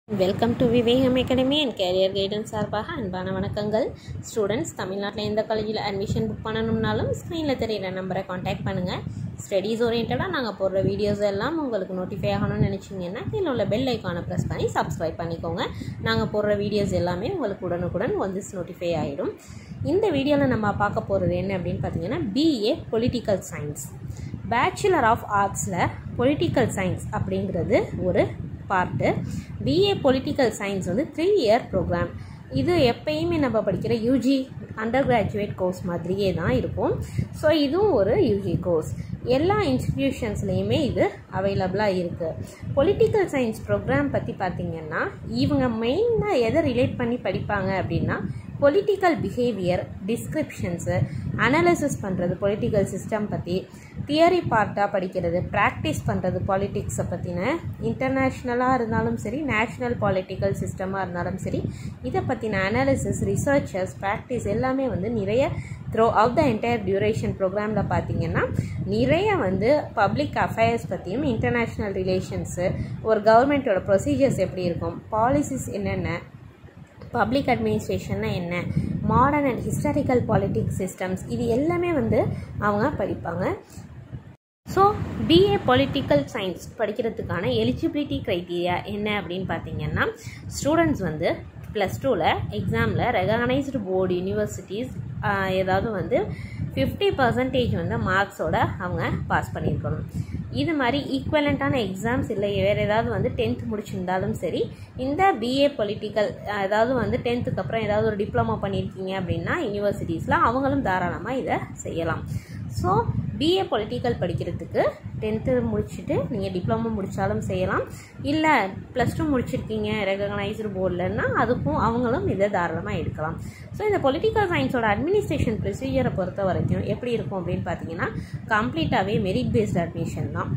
welcome to Vivegam academy and career guidance சார்பாக அன்பான வணக்கங்கள் ஸ்டூடெண்ட்ஸ் தமிழ்நாட்டில் எந்த காலேஜில் அட்மிஷன் புக் பண்ணணும்னாலும் ஸ்க்ரீனில் தெரியிற நம்பரை காண்டாக்ட் பண்ணுங்கள் ஸ்டடீஸ் ஓரியன்டாக நாங்கள் போடுற வீடியோஸ் எல்லாம் உங்களுக்கு நோட்டிஃபை ஆகணும்னு நினச்சிங்கன்னா கீழே உள்ள பெல் ஐக்கானை ப்ரெஸ் பண்ணி சப்ஸ்கிரைப் பண்ணிக்கோங்க நாங்கள் போடுற வீடியோஸ் எல்லாமே உங்களுக்கு உடனுக்குடன் வந்து நோட்டிஃபை ஆகிடும் இந்த வீடியோவில் நம்ம பார்க்க போகிறது என்ன அப்படின்னு பார்த்தீங்கன்னா BA political science bachelor of ஆர்ட்ஸில் பொலிட்டிக்கல் சயின்ஸ் அப்படிங்கிறது ஒரு பார்ட்டு பிஏ பொலிட்டிக்கல் சயின்ஸ் வந்து த்ரீ இயர் ப்ரோக்ராம் இது எப்பயுமே நம்ம படிக்கிற யூஜி அண்டர் கிராஜுவேட் கோர்ஸ் மாதிரியே தான் இருக்கும் ஸோ இதுவும் ஒரு யூஜி கோர்ஸ் எல்லா இன்ஸ்டிடியூஷன்ஸ்லேயுமே இது அவைலபிளாக இருக்குது பொலிட்டிக்கல் சயின்ஸ் ப்ரோக்ராம் பற்றி பார்த்திங்கன்னா இவங்க மெயினாக எதை ரிலேட் பண்ணி படிப்பாங்க அப்படின்னா பொலிட்டிக்கல் பிஹேவியர் டிஸ்கிரிப்ஷன்ஸு அனாலிசிஸ் பண்ணுறது பொலிட்டிக்கல் சிஸ்டம் பற்றி தியரி பார்ட்டாக படிக்கிறது ப்ராக்டிஸ் பண்ணுறது பாலிட்டிக்ஸை பற்றின இன்டர்நேஷ்னலாக இருந்தாலும் சரி நேஷ்னல் பாலிட்டிக்கல் சிஸ்டமாக இருந்தாலும் சரி இதை பற்றின அனாலிசிஸ் ரிசர்ச்சஸ் ப்ராக்டிஸ் எல்லாமே வந்து நிறைய throughout the entire duration ப்ரோக்ராமில் பார்த்தீங்கன்னா நிறைய வந்து பப்ளிக் அஃபேர்ஸ் பற்றியும் இன்டர்நேஷ்னல் ரிலேஷன்ஸு ஒரு கவர்மெண்ட்டோட ப்ரொசீஜர்ஸ் எப்படி இருக்கும் பாலிசிஸ் என்னென்ன பப்ளிக் அட்மினிஸ்ட்ரேஷன்னா என்ன modern and historical politics systems இது எல்லாமே வந்து அவங்க படிப்பாங்க ஸோ பிஏ பொலிட்டிக்கல் சயின்ஸ் படிக்கிறதுக்கான எலிஜிபிலிட்டி க்ரைட்டீரியா என்ன அப்படின்னு பார்த்தீங்கன்னா ஸ்டூடெண்ட்ஸ் வந்து ப்ளஸ் டூவில் எக்ஸாமில் ரெகனைஸ்டு போர்டு யூனிவர்சிட்டிஸ் ஏதாவது வந்து ஃபிஃப்டி பர்சன்டேஜ் வந்து மார்க்ஸோட அவங்க பாஸ் பண்ணியிருக்கணும் இது மாதிரி ஈக்குவலண்ட்டான எக்ஸாம்ஸ் இல்லை வேறு ஏதாவது வந்து டென்த் முடிச்சிருந்தாலும் சரி இந்த பிஏ பொலிட்டிக்கல் ஏதாவது வந்து டென்த்துக்கு அப்புறம் ஏதாவது ஒரு டிப்ளமோ பண்ணியிருக்கீங்க அப்படின்னா யூனிவர்சிட்டிஸில் அவங்களும் தாராளமாக இதை செய்யலாம் ஸோ பிஏ பொலிட்டிக்கல் படிக்கிறதுக்கு டென்த்து முடிச்சுட்டு நீங்கள் டிப்ளமோ முடித்தாலும் செய்யலாம் இல்லை ப்ளஸ் டூ முடிச்சிருக்கீங்க ரெகனைஸ்டு போர்டில்னா அதுக்கும் அவங்களும் இதை தாராளமாக எடுக்கலாம் ஸோ இந்த பொலிட்டிக்கல் சயின்ஸோட அட்மினிஸ்ட்ரேஷன் ப்ரொசீஜரை பொறுத்த வரைக்கும் எப்படி இருக்கும் அப்படின்னு பார்த்தீங்கன்னா கம்ப்ளீட்டாகவே மெரிட் பேஸ்ட் அட்மிஷன் தான்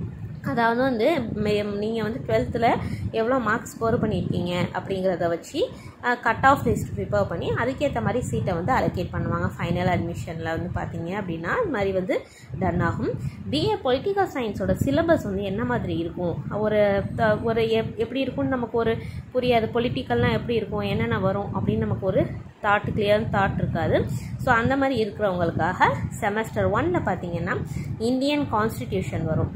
அதாவது வந்து நீங்கள் வந்து டுவெல்த்தில் எவ்வளோ மார்க்ஸ் ஸ்கோர் பண்ணியிருக்கீங்க அப்படிங்கிறத வச்சு கட் ஆஃப் லிஸ்ட் ப்ரிப்பேர் பண்ணி அதுக்கேற்ற மாதிரி சீட்டை வந்து அலோகேட் பண்ணுவாங்க ஃபைனல் அட்மிஷனில் வந்து பார்த்தீங்க அப்படின்னா இது மாதிரி வந்து டன் ஆகும் பிஏ பொலிட்டிக்கல் சயின்ஸோட சிலபஸ் வந்து என்ன மாதிரி இருக்கும் ஒரு ஒரு எப் எப்படி இருக்கும்னு நமக்கு ஒரு புரியாது பொலிட்டிக்கல்னால் எப்படி இருக்கும் என்னென்ன வரும் அப்படின்னு நமக்கு ஒரு தாட் கிளியர் தாட் இருக்காது ஸோ அந்த மாதிரி இருக்கிறவங்களுக்காக செமஸ்டர் ஒனில் பார்த்தீங்கன்னா இந்தியன் கான்ஸ்டிடியூஷன் வரும்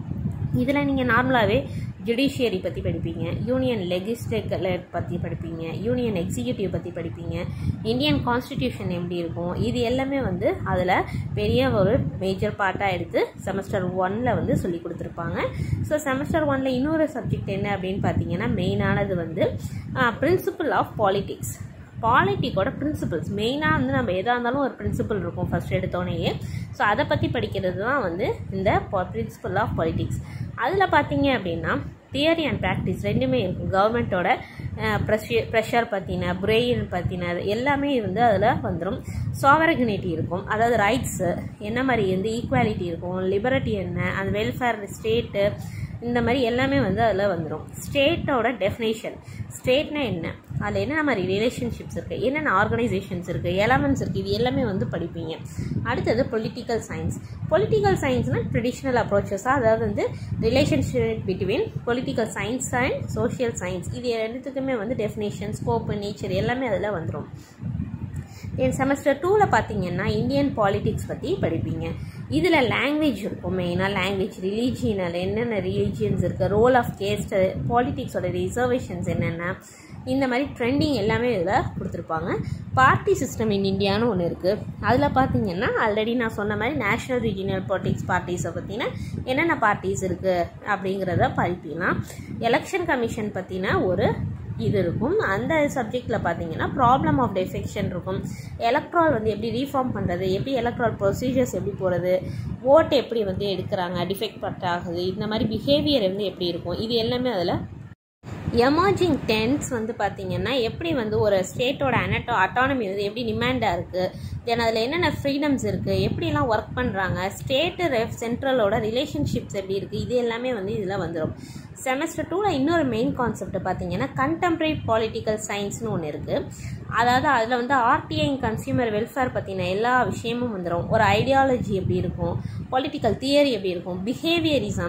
இதில் நீங்கள் நார்மலாகவே ஜுடிஷியரி பற்றி படிப்பீங்க யூனியன் லெகிஸ்லேட்டர் பற்றி படிப்பீங்க யூனியன் எக்ஸிக்யூட்டிவ் பற்றி படிப்பீங்க இந்தியன் கான்ஸ்டிடியூஷன் எப்படி இருக்கும் இது எல்லாமே வந்து அதில் பெரிய ஒரு மேஜர் பார்ட்டாக எடுத்து செமஸ்டர் ஒனில் வந்து சொல்லி கொடுத்துருப்பாங்க ஸோ செமஸ்டர் ஒனில் இன்னொரு சப்ஜெக்ட் என்ன அப்படின்னு பார்த்தீங்கன்னா மெயினானது வந்து பிரின்சிபல் ஆஃப் பாலிட்டிக்ஸ் பாலிட்டிக்கோட பிரின்சிபல்ஸ் மெயினாக வந்து நம்ம எதாக இருந்தாலும் ஒரு பிரின்சிபல் இருக்கும் ஃபஸ்ட் எடுத்தோடனேயே ஸோ அதை பற்றி படிக்கிறது தான் வந்து இந்த பிரின்சிபல் ஆஃப் பாலிட்டிக்ஸ் அதில் பார்த்தீங்க அப்படின்னா தியரி அண்ட் ப்ராக்டிஸ் ரெண்டுமே இருக்கும் கவர்மெண்ட்டோட ப்ரெஷர் ப்ரெஷர் பற்றின பிரெயின் பற்றின எல்லாமே வந்து அதில் வந்துடும் சாவரகனிட்டி இருக்கும் அதாவது ரைட்ஸு என்ன மாதிரி வந்து ஈக்குவாலிட்டி இருக்கும் லிபரட்டி என்ன அந்த வெல்ஃபேர் ஸ்டேட்டு இந்த மாதிரி எல்லாமே வந்து அதில் வந்துடும் ஸ்டேட்டோட டெஃபினேஷன் ஸ்டேட்னா என்ன அதில் என்னென்ன மாதிரி ரிலேஷன்ஷிப்ஸ் இருக்குது என்னென்ன ஆர்கனைசேஷன்ஸ் இருக்குது எலமெண்ட்ஸ் இருக்குது இது எல்லாமே வந்து படிப்பீங்க அடுத்தது பொலிட்டிக்கல் சயின்ஸ் பொலிட்டிக்கல் சயின்ஸ்னால் ட்ரெடிஷ்னல் அப்ரோச்சஸாக அதாவது வந்து relationship between political science and social science இது ரெண்டுத்துக்குமே வந்து டெஃபினேஷன் ஸ்கோப்பு நேச்சர் எல்லாமே அதில் வந்துடும் தென் செமஸ்டர் டூவில் பார்த்தீங்கன்னா இந்தியன் பாலிட்டிக்ஸ் பற்றி படிப்பீங்க இதில் லாங்குவேஜ் இருக்கும் மெயினாக லாங்குவேஜ் ரிலீஜியனில் என்னென்ன ரிலீஜியன்ஸ் இருக்குது ரோல் ஆஃப் கேஸ்ட்டு பாலிட்டிக்ஸோட ரிசர்வேஷன்ஸ் என்னென்ன இந்த மாதிரி ட்ரெண்டிங் எல்லாமே இதில் கொடுத்துருப்பாங்க பார்ட்டி சிஸ்டம் இன் இந்தியான்னு ஒன்று இருக்குது அதில் பார்த்தீங்கன்னா ஆல்ரெடி நான் சொன்ன மாதிரி நேஷ்னல் ரீஜினல் பாலிட்டிக்ஸ் பார்ட்டிஸை பற்றின என்னென்ன பார்ட்டிஸ் இருக்குது அப்படிங்கிறத படிப்பீங்கன்னா எலெக்ஷன் கமிஷன் பற்றின ஒரு இது இருக்கும் அந்த சப்ஜெக்டில் பார்த்தீங்கன்னா ப்ராப்ளம் ஆஃப் டெஃபெக்ஷன் இருக்கும் எலக்ட்ரால் வந்து எப்படி ரீஃபார்ம் பண்ணுறது எப்படி எலக்ட்ரால் ப்ரொசீஜர்ஸ் எப்படி போகிறது ஓட்டு எப்படி வந்து எடுக்கிறாங்க டிஃபெக்ட் பட் ஆகுது இந்த மாதிரி பிஹேவியர் வந்து எப்படி இருக்கும் இது எல்லாமே அதில் எமர்ஜிங் டென்ஸ் வந்து பார்த்திங்கன்னா எப்படி வந்து ஒரு ஸ்டேட்டோட அனட்டோ அட்டானமி வந்து எப்படி டிமாண்டாக இருக்குது தென் அதில் என்னென்ன ஃப்ரீடம்ஸ் இருக்குது எப்படிலாம் ஒர்க் பண்ணுறாங்க ஸ்டேட்டு ரெஃப் சென்ட்ரலோட ரிலேஷன்ஷிப்ஸ் எப்படி இருக்குது இது எல்லாமே வந்து இதில் வந்துடும் செமஸ்டர் டூவில் இன்னொரு மெயின் கான்செப்ட் பார்த்தீங்கன்னா கண்டெம்ப்ரரி பாலிட்டிக்கல் சயின்ஸ்னு ஒன்று இருக்குது அதாவது அதில் வந்து ஆர்டிஐ கன்சியூமர் வெல்ஃபேர் பற்றின எல்லா விஷயமும் வந்துடும் ஒரு ஐடியாலஜி எப்படி இருக்கும் பொலிட்டிக்கல் தியரி எப்படி இருக்கும் பிஹேவியரிசம்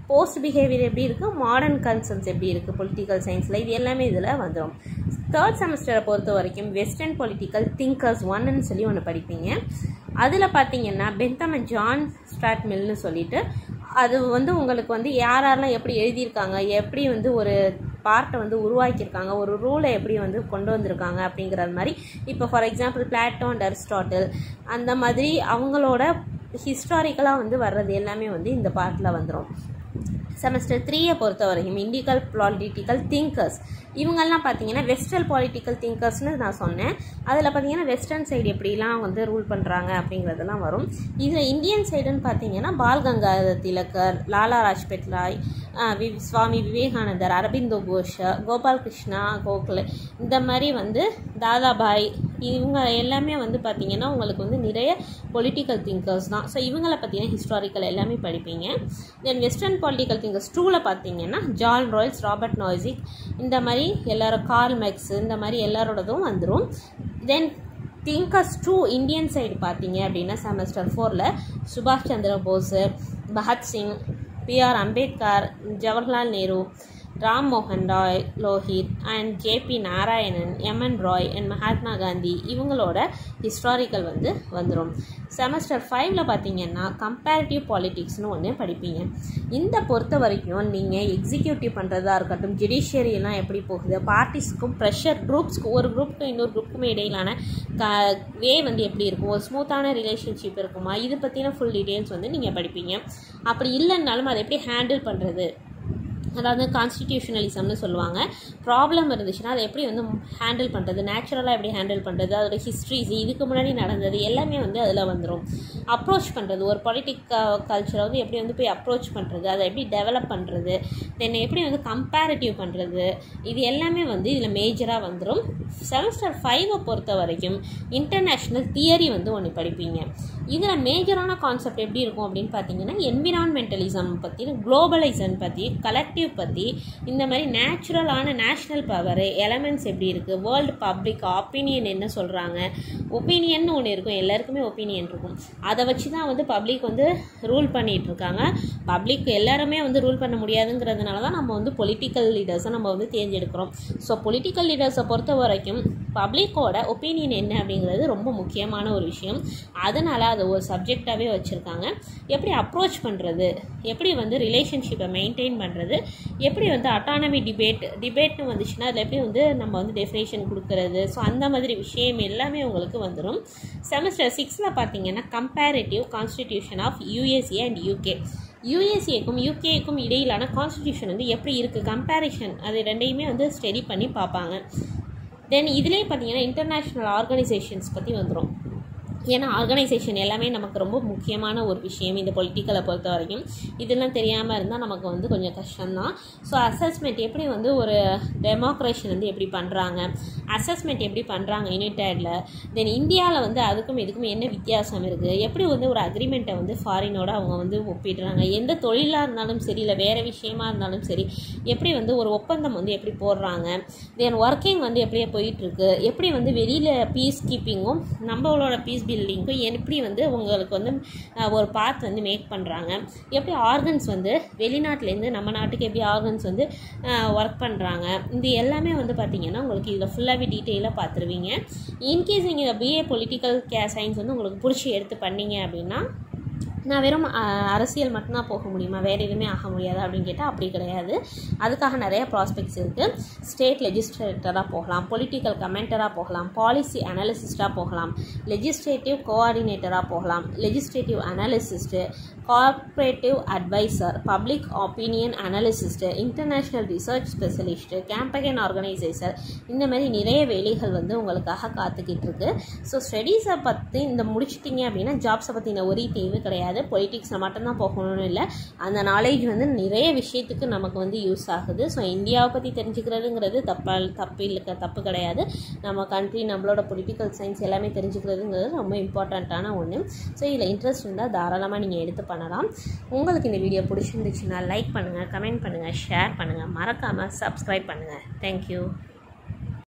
போஸ்ட் பிஹேவியர் எப்படி இருக்குது மாடர்ன் கன்சர்ன்ஸ் எப்படி இருக்குது பொலிட்டிக்கல் சயின்ஸில் இது எல்லாமே இதில் வந்துடும் தேர்ட் செமஸ்டரை பொறுத்த வரைக்கும் வெஸ்டர்ன் பொலிட்டிக்கல் திங்கர்ஸ் ஒன்னு சொல்லி ஒன்று படிப்பீங்க அதில் பார்த்தீங்கன்னா பென்தம் அண்ட் ஜான் ஸ்டாட் மில்னு சொல்லிட்டு அது வந்து உங்களுக்கு வந்து யார் யாரெல்லாம் எப்படி எழுதியிருக்காங்க எப்படி வந்து ஒரு பார்ட்டை வந்து உருவாக்கியிருக்காங்க ஒரு ரூலை எப்படி வந்து கொண்டு வந்திருக்காங்க அப்படிங்கிறது மாதிரி இப்போ for example Plato and Aristotle அந்த மாதிரி அவங்களோட ஹிஸ்டாரிக்கலாக வந்து வர்றது எல்லாமே வந்து இந்த பார்ட்டில் வந்துடும் செமஸ்டர் த்ரீயை பொறுத்த வரைக்கும் இண்டிகல் பாலிட்டிக்கல் திங்கர்ஸ் இவங்கெல்லாம் பார்த்தீங்கன்னா வெஸ்டர்ன் பாலிட்டிக்கல் திங்கர்ஸ்னு நான் சொன்னேன் அதில் பார்த்தீங்கன்னா வெஸ்டர்ன் சைடு எப்படிலாம் வந்து ரூல் பண்ணுறாங்க அப்படிங்கிறதெல்லாம் வரும் இதில் இந்தியன் சைடுன்னு பார்த்தீங்கன்னா பால் கங்காதர் திலகர் லாலா ராஜ்பேட் ராய் வி சுவாமி விவேகானந்தர் அரபிந்தோ கோஷ் கோபால் கிருஷ்ணா கோகலே இந்த மாதிரி வந்து தாதாபாய் இவங்க எல்லாமே வந்து பார்த்திங்கன்னா உங்களுக்கு வந்து நிறைய பொலிட்டிக்கல் திங்கர்ஸ் தான் ஸோ இவங்களை பற்றின ஹிஸ்டாரிக்கல் எல்லாமே படிப்பீங்க தென் வெஸ்டர்ன் பொலிட்டிக்கல் திங்கர்ஸ் டூவில் பார்த்தீங்கன்னா ஜான் ராயல்ஸ் ராபர்ட் நாய்சிக் இந்த மாதிரி எல்லாரும் கார்ல் மெக்ஸ் இந்த மாதிரி எல்லாரோடதும் வந்துடும் தென் திங்கர்ஸ் டூ இந்தியன் சைடு பார்த்தீங்க அப்படின்னா செமஸ்டர் ஃபோரில் சுபாஷ் சந்திர போஸ் பகத்சிங் பிஆர் அம்பேத்கர் ஜவஹர்லால் நேரு ராம் மோகன் Rai Lohit and JP Narayanan MN Rai and Mahatma Gandhi இவங்களோட ஹிஸ்டாரிக்கல் வந்து வந்துடும் செமஸ்டர் ஃபைவ்ல பார்த்தீங்கன்னா கம்பேரிட்டிவ் பாலிட்டிக்ஸ்னு ஒன்று படிப்பீங்க இந்த பொறுத்த வரைக்கும் நீங்கள் எக்ஸிக்யூட்டிவ் பண்ணுறதா இருக்கட்டும் ஜுடிஷியரியெல்லாம் எப்படி போகுது பார்ட்டிஸ்க்கும் ப்ரெஷர் குரூப்ஸ்க்கு ஒரு குரூப்புக்கும் இன்னொரு குரூப்புக்கும் இடையிலான க வே வந்து எப்படி இருக்கும் ஒரு ஸ்மூத்தான ரிலேஷன்ஷிப் இருக்குமா இது பற்றின ஃபுல் டீட்டெயில்ஸ் வந்து நீங்கள் படிப்பீங்க அப்படி இல்லைன்னாலும் அதை எப்படி ஹேண்டில் பண்ணுறது அதாவது கான்ஸ்டிடியூஷனலிசம்னு சொல்லுவாங்க ப்ராப்ளம் இருந்துச்சுன்னா அதை எப்படி வந்து ஹேண்டில் பண்ணுறது நேச்சுரலாக எப்படி ஹேண்டில் பண்ணுறது அதோட ஹிஸ்ட்ரிஸ் இதுக்கு முன்னாடி நடந்தது எல்லாமே வந்து அதில் வந்துடும் அப்ரோச் பண்ணுறது ஒரு பொலிட்டிக் கல்ச்சரை வந்து எப்படி வந்து போய் அப்ரோச் பண்ணுறது அதை எப்படி டெவலப் பண்ணுறது தென் எப்படி வந்து கம்பேரிட்டிவ் பண்ணுறது இது எல்லாமே வந்து இதில் மேஜராக வந்துடும் செமஸ்டர் ஃபைவை பொறுத்த வரைக்கும் இன்டர்நேஷ்னல் தியரி வந்து ஒன்று படிப்பீங்க இதில் மேஜரான கான்செப்ட் எப்படி இருக்கும் அப்படின்னு பார்த்தீங்கன்னா என்விரான்மெண்டலிசம் பற்றி குளோபலைசன் பற்றி கலெக்டிவ் பற்றி இந்த மாதிரி நேச்சுரலான நேஷ்னல் பவர் எலமெண்ட்ஸ் எப்படி இருக்குது வேர்ல்டு பப்ளிக் ஒப்பீனியன் என்ன சொல்கிறாங்க ஒப்பீனியன் ஒன்று இருக்கும் எல்லாருக்குமே ஒப்பீனியன் இருக்கும் அதை வச்சு தான் வந்து பப்ளிக் வந்து ரூல் பண்ணிகிட்டு இருக்காங்க பப்ளிக் எல்லாருமே வந்து ரூல் பண்ண முடியாதுங்கிறதுனால தான் நம்ம வந்து பொலிட்டிக்கல் லீடர்ஸை நம்ம வந்து தேர்ந்தெடுக்கிறோம் ஸோ பொலிட்டிக்கல் லீடர்ஸை பொறுத்த வரைக்கும் பப்ளிக்கோட ஒப்பீனியன் என்ன அப்படிங்கிறது ரொம்ப முக்கியமான ஒரு விஷயம் அதனால் அதை ஒரு சப்ஜெக்டாகவே வச்சுருக்காங்க எப்படி அப்ரோச் பண்ணுறது எப்படி வந்து ரிலேஷன்ஷிப்பை மெயின்டைன் பண்ணுறது எப்படி வந்து அட்டானமி டிபேட் டிபேட்னு வந்துச்சுன்னா அதில் எப்படி வந்து நம்ம வந்து டெஃபினேஷன் கொடுக்கறது ஸோ அந்த மாதிரி விஷயம் எல்லாமே உங்களுக்கு வந்துடும் செமஸ்டர் சிக்ஸில் பார்த்தீங்கன்னா comparative constitution of USA and UK யூஎஸ்ஏக்கும் யூகேக்கும் இடையிலான கான்ஸ்டிடியூஷன் வந்து எப்படி இருக்குது கம்பேரிஷன் அது ரெண்டையுமே வந்து ஸ்டடி பண்ணி பார்ப்பாங்க தென் இதுலேயே பார்த்தீங்கன்னா இன்டர்நேஷ்னல் ஆர்கனைசேஷன்ஸ் பற்றி வந்துடும் ஏன்னா ஆர்கனைசேஷன் எல்லாமே நமக்கு ரொம்ப முக்கியமான ஒரு விஷயம் இந்த பொலிட்டிக்கலை பொறுத்த வரைக்கும் இதெல்லாம் தெரியாமல் இருந்தால் நமக்கு வந்து கொஞ்சம் கஷ்டம்தான் ஸோ அசஸ்மெண்ட் எப்படி வந்து ஒரு டெமோக்ரேஷன் வந்து எப்படி பண்ணுறாங்க அசஸ்மெண்ட் எப்படி பண்ணுறாங்க யுனைடெடில் தென் இந்தியாவில் வந்து அதுக்கும் இதுக்கும் என்ன வித்தியாசம் இருக்குது எப்படி வந்து ஒரு அக்ரிமெண்ட்டை வந்து ஃபாரினோட அவங்க வந்து ஒப்பிடுறாங்க எந்த தொழிலாக இருந்தாலும் சரி இல்லை வேறு விஷயமா இருந்தாலும் சரி எப்படி வந்து ஒரு ஒப்பந்தம் வந்து எப்படி போடுறாங்க தென் ஒர்க்கிங் வந்து எப்படியே போயிட்டுருக்கு எப்படி வந்து வெளியில் பீஸ் கீப்பிங்கும் நம்மளோட பீஸ் பில்டிங்க்கும் எப்படி வந்து உங்களுக்கு வந்து ஒரு பாத் வந்து மேக் பண்ணுறாங்க எப்படி ஆர்கன்ஸ் வந்து வெளிநாட்டிலேருந்து நம்ம நாட்டுக்கு எப்படி ஆர்கன்ஸ் வந்து ஒர்க் பண்ணுறாங்க இது எல்லாமே வந்து பார்த்திங்கன்னா உங்களுக்கு இதில் ஃபுல்லாகவே டீட்டெயிலாக பார்த்துருவீங்க இன்கேஸ் நீங்கள் பிஏ பொலிட்டிக்கல் கே சயின்ஸ் வந்து உங்களுக்கு பிடிச்சி எடுத்து பண்ணீங்க அப்படின்னா நான் வெறும் அரசியல் மட்டும்தான் போக முடியுமா வேறு எதுவுமே ஆக முடியாது அப்படின்னு கேட்டால் அப்படி கிடையாது அதுக்காக நிறைய ப்ராஸ்பெக்ட்ஸ் இருக்குது ஸ்டேட் லெஜிஸ்லேட்டராக போகலாம் பொலிட்டிக்கல் கமெண்டராக போகலாம் பாலிசி அனாலிசிஸ்டாக போகலாம் லெஜிஸ்லேட்டிவ் கோஆர்டினேட்டராக போகலாம் legislative analyst corporate advisor public opinion analyst international research specialist campaign organiser இந்த மாதிரி நிறைய வேலைகள் வந்து உங்களுக்காக காத்துக்கிட்டு இருக்கு ஸோ ஸ்டடீஸை பற்றி இந்த முடிச்சிட்டிங்க அப்படின்னா ஜாப்ஸை பற்றின ஒரு தேவை கிடையாது பொலிட்டிக்ஸில் மட்டும்தான் போகணும்னு இல்லை அந்த நாலேஜ் வந்து நிறைய விஷயத்துக்கு நமக்கு வந்து யூஸ் ஆகுது ஸோ இந்தியாவை பற்றி தெரிஞ்சுக்கிறதுங்கிறது தப்பா தப்பு இல்லை தப்பு கிடையாது நம்ம கண்ட்ரி நம்மளோட பொலிட்டிக்கல் சயின்ஸ் எல்லாமே தெரிஞ்சுக்கிறதுங்கிறது ரொம்ப இம்பார்ட்டண்ட்டான ஒன்று ஸோ இதில் இன்ட்ரெஸ்ட் இருந்தால் தாராளமாக நீங்கள் எடுத்து பண்ணலாம் உங்களுக்கு இந்த வீடியோ பிடிச்சிருந்துச்சுன்னா லைக் பண்ணுங்கள் கமெண்ட் பண்ணுங்கள் ஷேர் பண்ணுங்கள் மறக்காமல் சப்ஸ்கிரைப் பண்ணுங்கள் தேங்க்யூ